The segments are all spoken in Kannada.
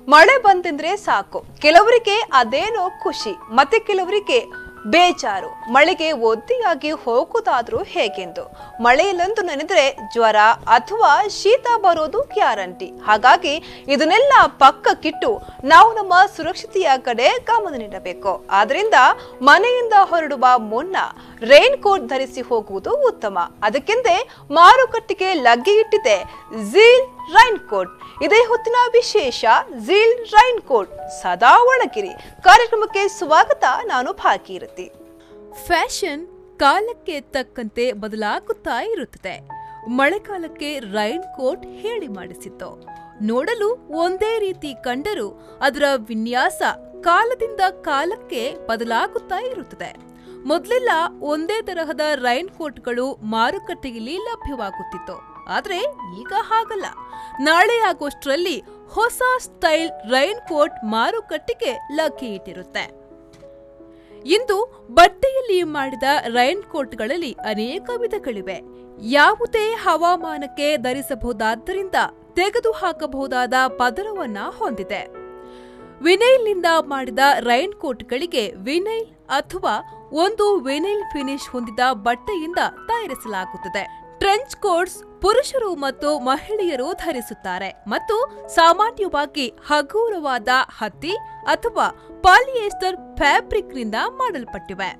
ಮಳೆ ಬಂತೆಂದ್ರೆ ಸಾಕು ಕೆಲವರಿಗೆ ಅದೇನೋ ಖುಷಿ ಮತ್ತೆ ಕೆಲವರಿಗೆ ಬೇಜಾರು ಮಳೆಗೆ ಒದ್ದಿಯಾಗಿ ಹೋಗುವುದಾದ್ರೂ ಹೇಗೆಂದು ಮಳೆಯಲ್ಲಂತೂ ನೆನೆದ್ರೆ ಜ್ವರ ಅಥವಾ ಶೀತ ಬರೋದು ಗ್ಯಾರಂಟಿ ಹಾಗಾಗಿ ಇದನ್ನೆಲ್ಲ ಪಕ್ಕಕ್ಕಿಟ್ಟು ನಾವು ನಮ್ಮ ಸುರಕ್ಷತೆಯ ಕಡೆ ಗಮನ ನೀಡಬೇಕು ಆದ್ರಿಂದ ಮನೆಯಿಂದ ಹೊರಡುವ ಮುನ್ನ ರೈನ್ ಕೋಟ್ ಧರಿಸಿ ಹೋಗುವುದು ಉತ್ತಮ ಅದಕ್ಕೆಂದೇ ಮಾರುಕಟ್ಟೆಗೆ ಲಗ್ಗೆ ಇಟ್ಟಿದೆ ಝೀಲ್ ರೈನ್ ಕೋಟ್ ಇದೇ ಹೊತ್ತಿನ ವಿಶೇಷ ಝೀಲ್ ರೈನ್ ಕೋಟ್ ಸದಾ ಒಣಗಿರಿ ಕಾರ್ಯಕ್ರಮಕ್ಕೆ ಸ್ವಾಗತ ನಾನು ಭಾಗೀರಥಿ ಫ್ಯಾಷನ್ ಕಾಲಕ್ಕೆ ತಕ್ಕಂತೆ ಬದಲಾಗುತ್ತಾ ಇರುತ್ತದೆ ಮಳೆಗಾಲಕ್ಕೆ ರೈನ್ ಕೋಟ್ ಹೇಳಿ ಮಾಡಿಸಿತ್ತು ನೋಡಲು ಒಂದೇ ರೀತಿ ಕಂಡರೂ ಅದರ ವಿನ್ಯಾಸ ಕಾಲದಿಂದ ಕಾಲಕ್ಕೆ ಬದಲಾಗುತ್ತಾ ಇರುತ್ತದೆ ಮೊದಲೆಲ್ಲ ಒಂದೇ ತರಹದ ರೈನ್ ಕೋಟ್ಗಳು ಮಾರುಕಟ್ಟೆಯಲ್ಲಿ ಲಭ್ಯವಾಗುತ್ತಿತ್ತು ಆದ್ರೆ ಈಗ ಹಾಗಲ್ಲ ನಾಳೆ ಆಗೋಷ್ಟರಲ್ಲಿ ಹೊಸ ಸ್ಟೈಲ್ ರೈನ್ ಕೋಟ್ ಮಾರುಕಟ್ಟೆಗೆ ಲಗ್ಗೆ ಇಟ್ಟಿರುತ್ತೆ ಇಂದು ಬಟ್ಟೆಯಲ್ಲಿ ಮಾಡಿದ ರೈನ್ ಕೋಟ್ಗಳಲ್ಲಿ ಅನೇಕ ವಿಧಗಳಿವೆ ಯಾವುದೇ ಹವಾಮಾನಕ್ಕೆ ಧರಿಸಬಹುದಾದ್ದರಿಂದ ತೆಗೆದು ಹಾಕಬಹುದಾದ ಪದರವನ್ನ ಹೊಂದಿದೆ ವಿನೈಲ್ನಿಂದ ಮಾಡಿದ ರೈನ್ ಕೋಟ್ಗಳಿಗೆ ವಿನೈಲ್ ಅಥವಾ ಒಂದು ವಿನೈಲ್ ಫಿನಿಶ್ ಹೊಂದಿದ ಬಟ್ಟೆಯಿಂದ ತಯಾರಿಸಲಾಗುತ್ತದೆ ಟ್ರೆಂಚ್ ಕೋಟ್ಸ್ ಪುರುಷರು ಮತ್ತು ಮಹಿಳೆಯರು ಧರಿಸುತ್ತಾರೆ ಮತ್ತು ಸಾಮಾನ್ಯವಾಗಿ ಹಗೂರವಾದ ಹತ್ತಿ ಅಥವಾ ಪಾಲಿಯೆಸ್ಟರ್ ಫ್ಯಾಬ್ರಿಕ್ನಿಂದ ಮಾಡಲ್ಪಟ್ಟಿವೆ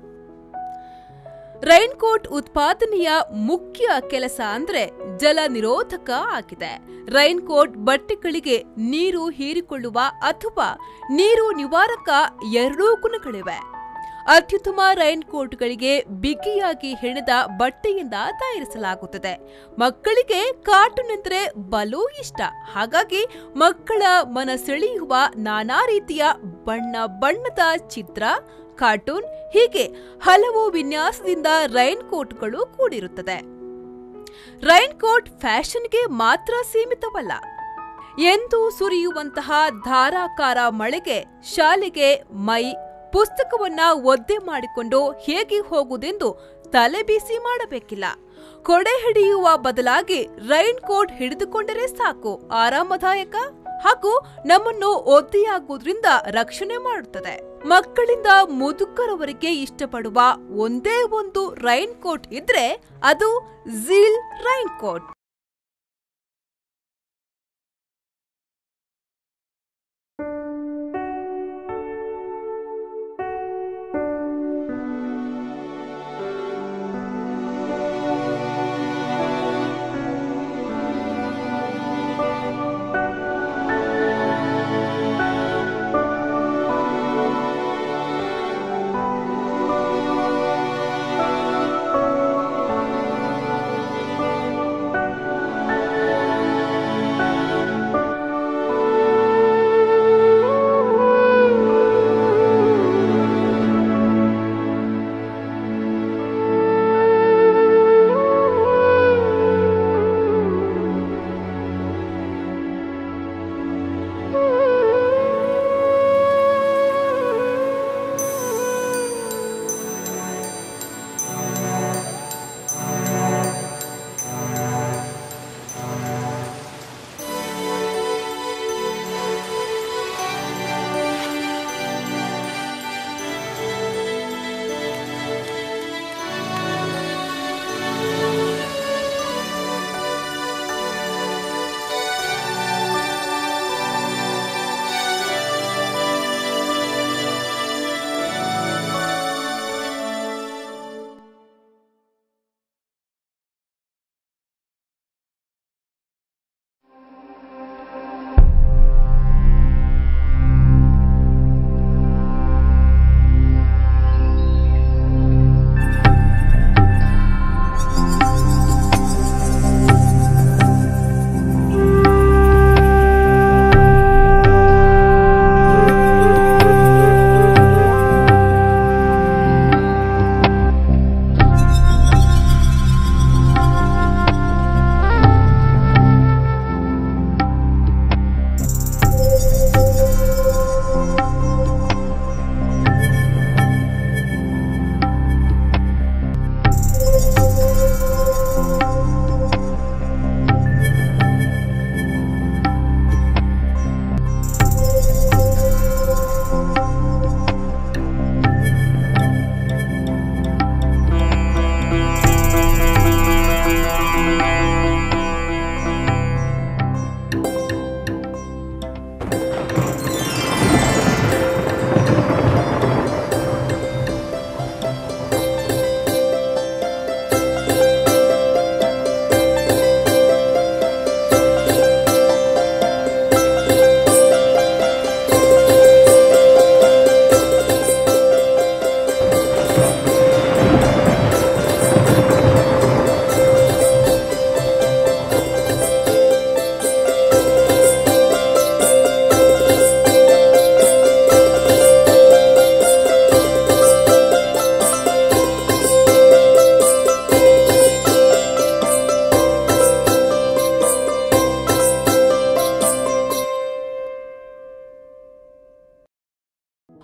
ರೈನ್ ಕೋಟ್ ಉತ್ಪಾದನೆಯ ಮುಖ್ಯ ಕೆಲಸ ಅಂದ್ರೆ ಜಲ ನಿರೋಧಕ ಆಗಿದೆ ರೈನ್ ಕೋಟ್ ಬಟ್ಟೆಗಳಿಗೆ ನೀರು ಹೀರಿಕೊಳ್ಳುವ ಅಥವಾ ನೀರು ನಿವಾರಕ ಎರಡೂ ಗುಣಗಳಿವೆ ಅತ್ಯುತ್ತಮ ರೈನ್ ಕೋಟ್ಗಳಿಗೆ ಬಿಗಿಯಾಗಿ ಹೆಣೆದ ಬಟ್ಟೆಯಿಂದ ತಯಾರಿಸಲಾಗುತ್ತದೆ ಮಕ್ಕಳಿಗೆ ಕಾರ್ಟೂನ್ ಎಂದರೆ ಬಲು ಇಷ್ಟ ಹಾಗಾಗಿ ಮಕ್ಕಳ ಮನ ಸೆಳೆಯುವ ನಾನಾ ರೀತಿಯ ಬಣ್ಣ ಬಣ್ಣದ ಚಿತ್ರ ಕಾರ್ಟೂನ್ ಹೀಗೆ ಹಲವು ವಿನ್ಯಾಸದಿಂದ ರೈನ್ ಕೋಟ್ಗಳು ಕೂಡಿರುತ್ತದೆ ರೈನ್ ಕೋಟ್ ಫ್ಯಾಷನ್ಗೆ ಮಾತ್ರ ಸೀಮಿತವಲ್ಲ ಎಂದು ಸುರಿಯುವಂತಹ ಧಾರಾಕಾರ ಮಳೆಗೆ ಶಾಲೆಗೆ ಮೈ ಪುಸ್ತಕವನ್ನ ಒದ್ದೆ ಮಾಡಿಕೊಂಡು ಹೇಗೆ ಹೋಗುವುದೆಂದು ತಲೆಬಿಸಿ ಮಾಡಬೇಕಿಲ್ಲ ಕೊಡೆ ಹಿಡಿಯುವ ಬದಲಾಗಿ ರೈನ್ ಕೋಟ್ ಹಿಡಿದುಕೊಂಡರೆ ಸಾಕು ಆರಾಮದಾಯಕ ಹಾಗೂ ನಮ್ಮನ್ನು ಒದ್ದೆಯಾಗುವುದರಿಂದ ರಕ್ಷಣೆ ಮಾಡುತ್ತದೆ ಮಕ್ಕಳಿಂದ ಮುದುಕರವರೆಗೆ ಇಷ್ಟಪಡುವ ಒಂದೇ ಒಂದು ರೈನ್ ಕೋಟ್ ಇದ್ರೆ ಅದು ಝೀಲ್ ರೈನ್ ಕೋಟ್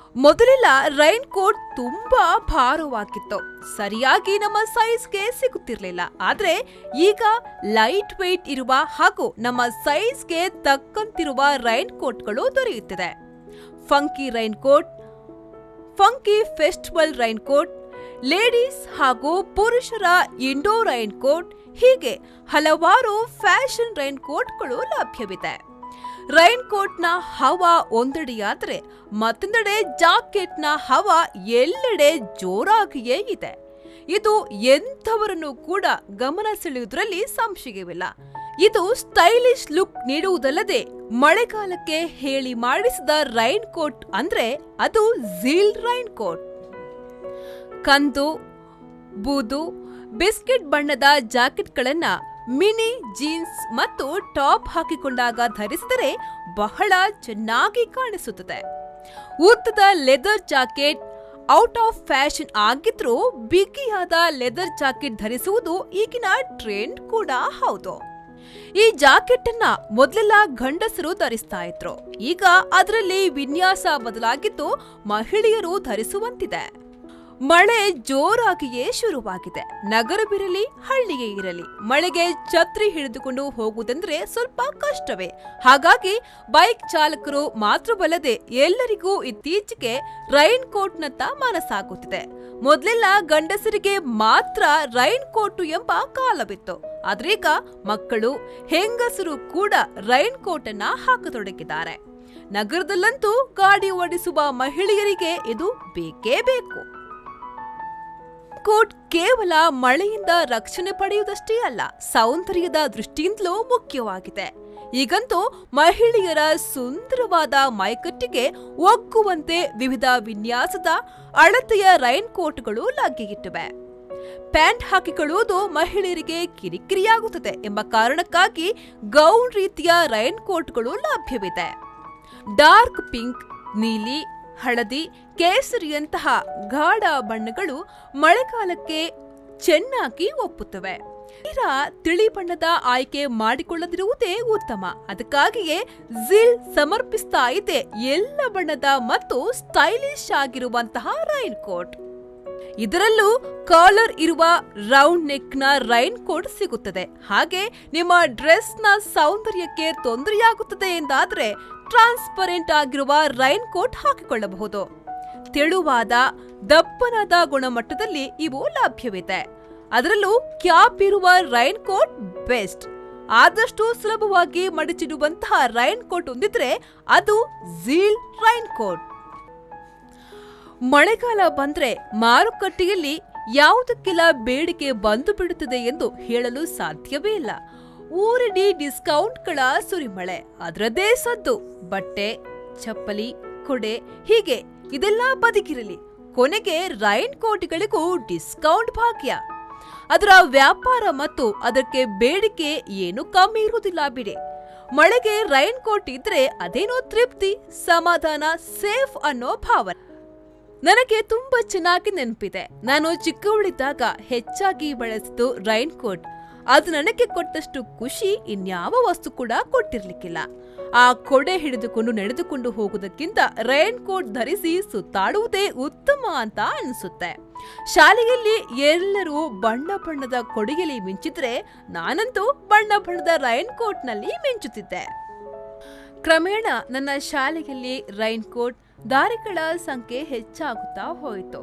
ಮೊದಲೆಲ್ಲ ರೈನ್ ಕೋಟ್ ತುಂಬಾ ಭಾರವಾಗಿತ್ತು ಸರಿಯಾಗಿ ನಮ್ಮ ಸೈಜ್ಗೆ ಸಿಗುತ್ತಿರ್ಲಿಲ್ಲ ಆದ್ರೆ ಈಗ ಲೈಟ್ ವೆಯ್ಟ್ ಇರುವ ಹಾಗೂ ನಮ್ಮ ಸೈಜ್ಗೆ ತಕ್ಕಂತಿರುವ ರೈನ್ ಕೋಟ್ಗಳು ದೊರೆಯುತ್ತಿದೆ funky raincoat funky festival raincoat ladies ಹಾಗೂ ಪುರುಷರ ಇಂಡೋರ್ ರೈನ್ ಕೋಟ್ ಹೀಗೆ ಹಲವಾರು ಫ್ಯಾಷನ್ ರೈನ್ ಕೋಟ್ಗಳು ಲಭ್ಯವಿದೆ ರೈನ್ ಕೋಟ್ನ ಹವಾ ಒಂದೆಡೆಯಾದರೆ ಮತ್ತೊಂದೆಡೆ ಜಾಕೆಟ್ನ ಹವಾ ಎಲ್ಲೆಡೆ ಜೋರಾಗಿಯೇ ಇದೆ ಇದು ಎಂಥವರನ್ನು ಕೂಡ ಗಮನ ಸೆಳೆಯುವುದರಲ್ಲಿ ಸಂಶಯವಿಲ್ಲ ಇದು ಸ್ಟೈಲಿಶ್ ಲುಕ್ ನೀಡುವುದಲ್ಲದೆ ಮಳೆಗಾಲಕ್ಕೆ ಹೇಳಿ ಮಾಡಿಸಿದ ರೈನ್ ಕೋಟ್ ಅಂದ್ರೆ ಅದು ಝೀಲ್ ರೈನ್ ಕೋಟ್ ಕಂದು ಬೂದು ಬಿಸ್ಕೆಟ್ ಬಣ್ಣದ ಜಾಕೆಟ್ಗಳನ್ನ ಮಿನಿ ಜೀನ್ಸ್ ಮತ್ತು ಟಾಪ್ ಹಾಕಿಕೊಂಡಾಗ ಧರಿಸಿದರೆ ಬಹಳ ಚೆನ್ನಾಗಿ ಕಾಣಿಸುತ್ತದೆ ಉದ್ದದ leather jacket out of fashion ಆಗಿದ್ರೂ ಬಿಗಿಯಾದ ಲೆದರ್ ಜಾಕೆಟ್ ಧರಿಸುವುದು ಈಗಿನ ಟ್ರೆಂಡ್ ಕೂಡ ಹೌದು ಈ ಜಾಕೆಟ್ ಅನ್ನ ಮೊದಲೆಲ್ಲ ಗಂಡಸರು ಧರಿಸ್ತಾ ಇದ್ರು ಈಗ ಅದರಲ್ಲಿ ವಿನ್ಯಾಸ ಬದಲಾಗಿದ್ದು ಮಹಿಳೆಯರು ಧರಿಸುವಂತಿದೆ ಮಳೆ ಜೋರಾಗಿಯೇ ಶುರುವಾಗಿದೆ ನಗರವಿರಲಿ ಹಳ್ಳಿಯೇ ಇರಲಿ ಮಳೆಗೆ ಛತ್ರಿ ಹಿಡಿದುಕೊಂಡು ಹೋಗುವುದೆಂದ್ರೆ ಸ್ವಲ್ಪ ಕಷ್ಟವೇ ಹಾಗಾಗಿ ಬೈಕ್ ಚಾಲಕರು ಮಾತ್ರವಲ್ಲದೆ ಎಲ್ಲರಿಗೂ ಇತ್ತೀಚೆಗೆ ರೈನ್ ಕೋಟ್ನತ್ತ ಮನಸ್ಸಾಗುತ್ತಿದೆ ಮೊದಲೆಲ್ಲ ಗಂಡಸರಿಗೆ ಮಾತ್ರ ರೈನ್ ಕೋಟು ಎಂಬ ಕಾಲವಿತ್ತು ಆದ್ರೀಗ ಮಕ್ಕಳು ಹೆಂಗಸರು ಕೂಡ ರೈನ್ ಕೋಟ್ ಅನ್ನ ಹಾಕತೊಡಗಿದ್ದಾರೆ ನಗರದಲ್ಲಂತೂ ಗಾಡಿ ಓಡಿಸುವ ಮಹಿಳೆಯರಿಗೆ ಇದು ಬೇಕೇ ಬೇಕು ಕೋಟ್ ಕೇವಲ ಮಳೆಯಿಂದ ರಕ್ಷಣೆ ಪಡೆಯುವುದಷ್ಟೇ ಅಲ್ಲ ಸೌಂದರ್ಯದ ದೃಷ್ಟಿಯಿಂದಲೂ ಮುಖ್ಯವಾಗಿದೆ ಈಗಂತೂ ಮಹಿಳೆಯರ ಸುಂದರವಾದ ಮೈಕಟ್ಟಿಗೆ ಒಗ್ಗುವಂತೆ ವಿವಿಧ ವಿನ್ಯಾಸದ ಅಳತೆಯ ರೈನ್ ಕೋಟ್ಗಳು ಲಗ್ಗೆಯಿಟ್ಟಿವೆ ಪ್ಯಾಂಟ್ ಹಾಕಿಕೊಳ್ಳುವುದು ಮಹಿಳೆಯರಿಗೆ ಕಿರಿಕಿರಿಯಾಗುತ್ತದೆ ಎಂಬ ಕಾರಣಕ್ಕಾಗಿ ಗೌನ್ ರೀತಿಯ ರೈನ್ ಕೋಟ್ಗಳು ಲಭ್ಯವಿದೆ ಡಾರ್ಕ್ ಪಿಂಕ್ ನೀಲಿ ಹಳದಿ ಕೇಸರಿಯಂತಹ ಗಾಢ ಬಣ್ಣಗಳು ಮಳೆಗಾಲಕ್ಕೆ ಚೆನ್ನಾಗಿ ಒಪ್ಪುತ್ತವೆ ತೀರ ತಿಳಿ ಬಣ್ಣದ ಆಯ್ಕೆ ಮಾಡಿಕೊಳ್ಳದಿರುವುದೇ ಉತ್ತಮ ಅದಕ್ಕಾಗಿಯೇ ಜಿಲ್ ಸಮರ್ಪಿಸ್ತಾ ಇದೆ ಎಲ್ಲ ಬಣ್ಣದ ಮತ್ತು ಸ್ಟೈಲಿಶ್ ಆಗಿರುವಂತಹ ರೈನ್ ಕೋಟ್ ಇದರಲ್ಲೂ ಕಾಲರ್ ಇರುವ ರೌಂಡ್ ನೆಕ್ನ ರೈನ್ ಕೋಟ್ ಸಿಗುತ್ತದೆ ಹಾಗೆ ನಿಮ್ಮ ಡ್ರೆಸ್ನ ಸೌಂದರ್ಯಕ್ಕೆ ತೊಂದರೆಯಾಗುತ್ತದೆ ಎಂದಾದ್ರೆ ಟ್ರಾನ್ಸ್ಪರೆಂಟ್ ಆಗಿರುವ ರೈನ್ ಕೋಟ್ ಹಾಕಿಕೊಳ್ಳಬಹುದು ತೆಳುವಾದ ದಪ್ಪನಾದ ಗುಣಮಟ್ಟದಲ್ಲಿ ಇವು ಲಭ್ಯವಿದೆ ಅದರಲ್ಲೂ ಕ್ಯಾಪ್ ಇರುವ ರೈನ್ ಕೋಟ್ ಬೆಸ್ಟ್ ಆದಷ್ಟು ಸುಲಭವಾಗಿ ಮಡಚಿಡುವಂತಹ ರೈನ್ ಕೋಟ್ ಹೊಂದಿದ್ರೆ ಅದು ಝೀಲ್ ರೈನ್ ಕೋಟ್ ಮಳೆಗಾಲ ಬಂದ್ರೆ ಮಾರುಕಟ್ಟೆಯಲ್ಲಿ ಯಾವುದಕ್ಕೆಲ್ಲ ಬೇಡಿಕೆ ಬಂದು ಬಿಡುತ್ತದೆ ಎಂದು ಹೇಳಲು ಸಾಧ್ಯವೇ ಇಲ್ಲ ಊರಿಡೀ ಡಿಸ್ಕೌಂಟ್ಗಳ ಸುರಿಮಳೆ ಅದರದ್ದೇ ಸದ್ದು ಬಟ್ಟೆ ಚಪ್ಪಲಿ ಕೊಡೆ ಹೀಗೆ ಇದೆಲ್ಲ ಬದುಕಿರಲಿ ಕೊನೆಗೆ ರೈನ್ ಕೋಟ್ಗಳಿಗೂ ಡಿಸ್ಕೌಂಟ್ ಭಾಗ್ಯ ಅದರ ವ್ಯಾಪಾರ ಮತ್ತು ಅದಕ್ಕೆ ಬೇಡಿಕೆ ಏನು ಕಮ್ಮಿ ಇರುವುದಿಲ್ಲ ಬಿಡಿ ಮಳೆಗೆ ರೈನ್ ಕೋಟ್ ಇದ್ರೆ ಅದೇನೋ ತೃಪ್ತಿ ಸಮಾಧಾನ ಸೇಫ್ ಅನ್ನೋ ಭಾವನೆ ನನಗೆ ತುಂಬಾ ಚೆನ್ನಾಗಿ ನೆನಪಿದೆ ನಾನು ಚಿಕ್ಕವಳಿದ್ದಾಗ ಹೆಚ್ಚಾಗಿ ಬಳಸಿದ್ದು ರೈನ್ ಕೋಟ್ ಅದು ನನಗೆ ಕೊಟ್ಟಷ್ಟು ಖುಷಿ ಇನ್ಯಾವ ವಸ್ತು ಕೂಡ ಕೊಟ್ಟಿರ್ಲಿಕ್ಕಿಲ್ಲ ಆ ಕೊಡೆ ಹಿಡಿದುಕೊಂಡು ನಡೆದುಕೊಂಡು ಹೋಗುವುದಕ್ಕಿಂತ ರೈನ್ ಕೋಟ್ ಧರಿಸಿ ಸುತ್ತಾಡುವುದೇ ಉತ್ತಮ ಅಂತ ಅನಿಸುತ್ತೆ ಶಾಲೆಯಲ್ಲಿ ಎಲ್ಲರೂ ಬಣ್ಣ ಬಣ್ಣದ ಕೊಡೆಯಲ್ಲಿ ಮಿಂಚಿದ್ರೆ ನಾನಂತೂ ಬಣ್ಣ ಬಣ್ಣದ ರೈನ್ ಕೋಟ್ನಲ್ಲಿ ಮಿಂಚುತ್ತಿದ್ದೆ ಕ್ರಮೇಣ ನನ್ನ ಶಾಲೆಯಲ್ಲಿ ರೈನ್ ಕೋಟ್ ದಾರಿಗಳ ಸಂಖ್ಯೆ ಹೆಚ್ಚಾಗುತ್ತಾ ಹೋಯಿತು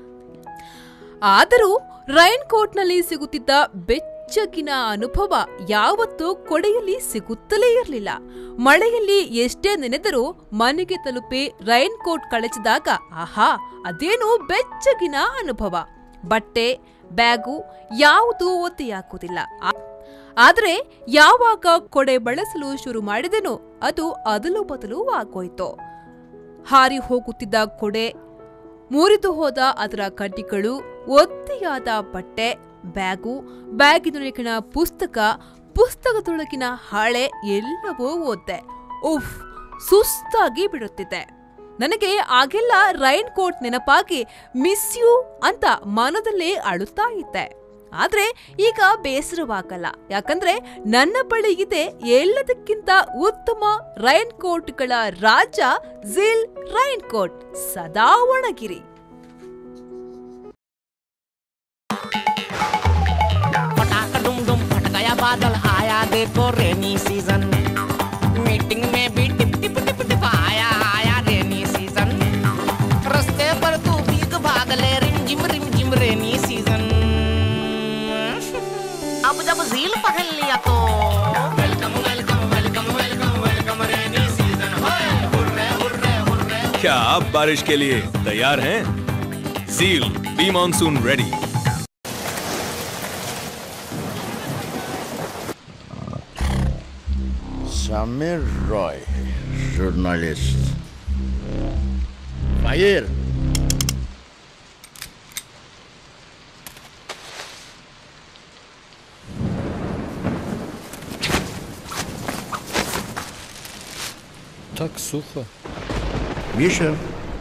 ಆದರೂ ರೈನ್ ಕೋಟ್ನಲ್ಲಿ ಸಿಗುತ್ತಿದ್ದ ಬೆಚ್ಚಗಿನ ಅನುಭವ ಯಾವತ್ತೂ ಕೊಡೆಯಲ್ಲಿ ಸಿಗುತ್ತಲೇ ಇರಲಿಲ್ಲ ಮಳೆಯಲ್ಲಿ ಎಷ್ಟೇ ನೆನೆದರೂ ಮನೆಗೆ ತಲುಪಿ ರೈನ್ ಕೋಟ್ ಕಳಚಿದಾಗ ಆಹಾ ಅದೇನು ಬೆಚ್ಚಗಿನ ಅನುಭವ ಬಟ್ಟೆ ಬ್ಯಾಗು ಯಾವುದೂ ಒತ್ತೆಯಾಗುವುದಿಲ್ಲ ಆ- ಆದ್ರೆ ಯಾವಾಗ ಕೊಡೆ ಬಳಸಲು ಶುರು ಮಾಡಿದೆನೋ ಅದು ಅದಲು ಬದಲು ಆಗೋಯ್ತು ಹಾರಿ ಹೋಗುತ್ತಿದ್ದ ಕೊಡೆ ಮುರಿದು ಹೋದ ಅದರ ಕಡ್ಡಿಗಳು ಒತ್ತೆಯಾದ ಬಟ್ಟೆ ಬ್ಯಾಗು ಬ್ಯಾಗಿನೊಳಗಿನ ಪುಸ್ತಕ ಪುಸ್ತಕದೊಳಗಿನ ಹಾಳೆ ಎಲ್ಲವೂ ಓದ್ದೆ ಉಫ್ ಸುಸ್ತಾಗಿ ಬಿಡುತ್ತಿದ್ದೆ ನನಗೆ ಆಗೆಲ್ಲ ರೈನ್ ಕೋಟ್ ನೆನಪಾಗಿ ಮಿಸ್ ಯು ಅಂತ ಮನದಲ್ಲೇ ಅಳುತ್ತಾ ಇದ್ದೆ ಆದ್ರೆ ಈಗ ಬೇಸರವಾಗಲ್ಲ ಯಾಕಂದ್ರೆ ನನ್ನ ಬಳಿ ಇದೆ ಎಲ್ಲದಕ್ಕಿಂತ ಉತ್ತಮ ರೈನ್ ಕೋಟ್ಗಳ ರಾಜ ಝಿಲ್ ರೈನ್ ಕೋಟ್ ಸದಾ ಒಣಗಿರಿ पटाखा डुम डुम फट गया बादल आया देखो रेनी सीजन मीटिंग में भी टिप टिप टिप टिप आया आया रेनी सीजन रस्ते पर तू भीग भाग ले रिम जिम रिम जिम रेनी सीजन अब जब झील पहन लिया तो welcome welcome welcome welcome welcome rainy season hurray hurray hurray क्या आप बारिश के लिए तैयार हैं Zeel be monsoon ready Samir Roy, journalist. Fire! Так сухо. Миша,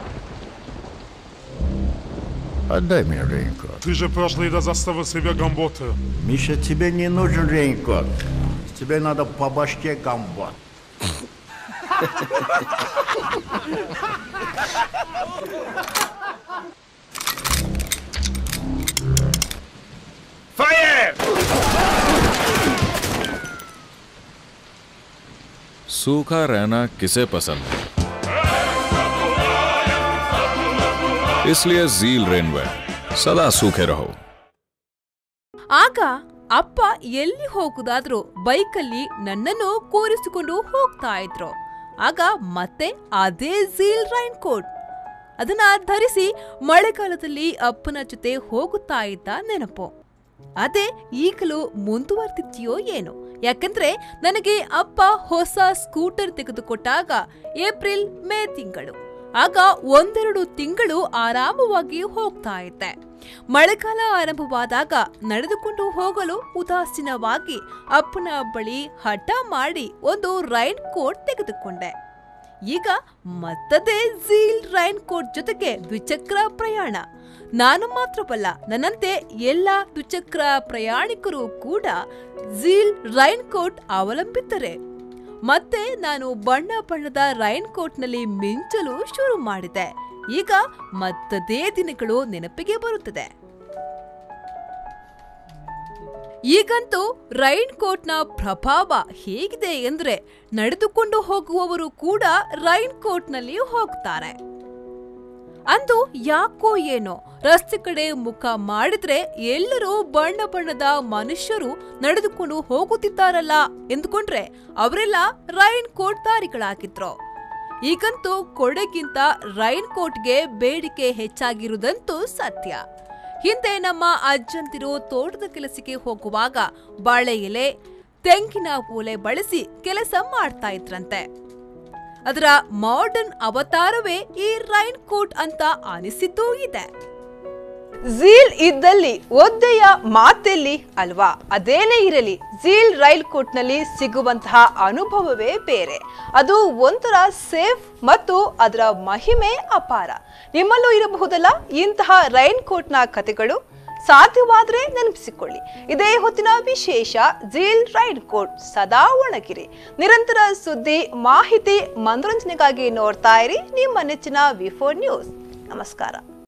отдай мне рейнкот. Ты же прошли до заставы себе гамботы. Миша, тебе не нужен рейнкот. Тебе надо по башке гамбот. सूखा रहना किसे पसंद है इसलिए झील रेनवेयर सदा सूखे रहो ಆಗ ಅಪ್ಪ ಎಲ್ಲಿ ಹೋಗುದಾದ್ರೂ ಬೈಕಲ್ಲಿ ನನ್ನನ್ನು ಕೂರಿಸಿಕೊಂಡು ಹೋಗ್ತಾ ಇದ್ರು ಆಗ ಮತ್ತೆ ಅದೇ ಝೀಲ್ ರೈನ್ ಕೋಟ್ ಅದನ್ನ ಧರಿಸಿ ಮಳೆಗಾಲದಲ್ಲಿ ಅಪ್ಪನ ಜೊತೆ ಹೋಗುತ್ತಾ ಇದ್ದ ನೆನಪು ಅದೇ ಈಗಲೂ ಮುಂದುವರೆದಿದೆಯೋ ಏನೋ ಯಾಕಂದ್ರೆ ನನಗೆ ಅಪ್ಪ ಹೊಸ ಸ್ಕೂಟರ್ ತೆಗೆದುಕೊಟ್ಟಾಗ ಏಪ್ರಿಲ್ ಮೇ ತಿಂಗಳು ಆಗ ಒಂದೆರಡು ತಿಂಗಳು ಆರಾಮವಾಗಿ ಹೋಗ್ತಾ ಇದ್ದೆ ಮಳೆಗಾಲ ಆರಂಭವಾದಾಗ ನಡೆದುಕೊಂಡು ಹೋಗಲು ಉದಾಸೀನವಾಗಿ ಅಪ್ಪನ ಬಳಿ ಹಠ ಮಾಡಿ ಒಂದು ರೈನ್ ಕೋಟ್ ತೆಗೆದುಕೊಂಡೆ ಈಗ ಮತ್ತದೇ ಝೀಲ್ ರೈನ್ ಕೋಟ್ ಜೊತೆಗೆ ದ್ವಿಚಕ್ರ ಪ್ರಯಾಣ ನಾನು ಮಾತ್ರವಲ್ಲ ನನ್ನಂತೆ ಎಲ್ಲ ದ್ವಿಚಕ್ರ ಪ್ರಯಾಣಿಕರು ಕೂಡ ಝೀಲ್ ರೈನ್ ಕೋಟ್ ಅವಲಂಬಿತರೆ ಮತ್ತೆ ನಾನು ಬಣ್ಣ ಬಣ್ಣದ ರೈನ್ ಕೋಟ್ನಲ್ಲಿ ಮಿಂಚಲು ಶುರು ಮಾಡಿದೆ ಈಗ ಮತ್ತದೇ ದಿನಗಳು ನೆನಪಿಗೆ ಬರುತ್ತದೆ ಈಗಂತೂ ರೈನ್ ಕೋಟ್ನ ಪ್ರಭಾವ ಹೇಗಿದೆ ಎಂದ್ರೆ ನಡೆದುಕೊಂಡು ಹೋಗುವವರು ಕೂಡ ರೈನ್ ಕೋಟ್ನಲ್ಲಿ ಹೋಗ್ತಾರೆ ಅಂದು ಯಾಕೋ ಏನೋ ರಸ್ತೆ ಕಡೆ ಮುಖ ಮಾಡಿದ್ರೆ ಎಲ್ಲರೂ ಬಣ್ಣ ಬಣ್ಣದ ಮನುಷ್ಯರು ನಡೆದುಕೊಂಡು ಹೋಗುತ್ತಿದ್ದಾರಲ್ಲ ಎಂದುಕೊಂಡ್ರೆ ಅವರೆಲ್ಲ ರೈನ್ ಕೋಟ್ ದಾರಿಗಳಾಗಿದ್ರು ಈಗಂತೂ ಕೊಡೆಗಿಂತ ರೈನ್ ಕೋಟ್ಗೆ ಬೇಡಿಕೆ ಹೆಚ್ಚಾಗಿರುವುದಂತೂ ಸತ್ಯ ಹಿಂದೆ ನಮ್ಮ ಅಜ್ಜಂತಿರು ತೋಟದ ಕೆಲಸಕ್ಕೆ ಹೋಗುವಾಗ ಬಾಳೆ ಎಲೆ ತೆಂಗಿನ ಓಲೆ ಬಳಸಿ ಕೆಲಸ ಮಾಡ್ತಾ ಇದ್ರಂತೆ ಅದರ ಮಾಡರ್ನ್ ಅವತಾರವೇ ಈ ರೈನ್ ಕೋಟ್ ಅಂತ ಅನಿಸಿದ್ದೂ ಇದೆ ಝೀಲ್ ಇದ್ದಲ್ಲಿ ಒದ್ದೆಯ ಮಾತೆಲ್ಲಿ ಅಲ್ವಾ ಅದೇನೇ ಇರಲಿ ಝೀಲ್ ರೈಲ್ ಕೋಟ್ನಲ್ಲಿ ಸಿಗುವಂತಹ ಅನುಭವವೇ ಬೇರೆ ಅದು ಒಂಥರ ಸೇಫ್ ಮತ್ತು ಅದರ ಮಹಿಮೆ ಅಪಾರ ನಿಮ್ಮಲ್ಲೂ ಇರಬಹುದಲ್ಲ ಇಂತಹ ರೈನ್ ಕೋಟ್ನ ಕಥೆಗಳು ಸಾಧ್ಯವಾದ್ರೆ ನೆನಪಿಸಿಕೊಳ್ಳಿ ಇದೇ ಹೊತ್ತಿನ ವಿಶೇಷ ಝೀಲ್ ರೈನ್ ಕೋಟ್ ಸದಾ ಒಣಗಿರಿ ನಿರಂತರ ಸುದ್ದಿ ಮಾಹಿತಿ ಮನೋರಂಜನೆಗಾಗಿ ನೋಡ್ತಾ ಇರಿ ನಿಮ್ಮ ನೆಚ್ಚಿನ ವಿಫೋರ್ ನ್ಯೂಸ್ ನಮಸ್ಕಾರ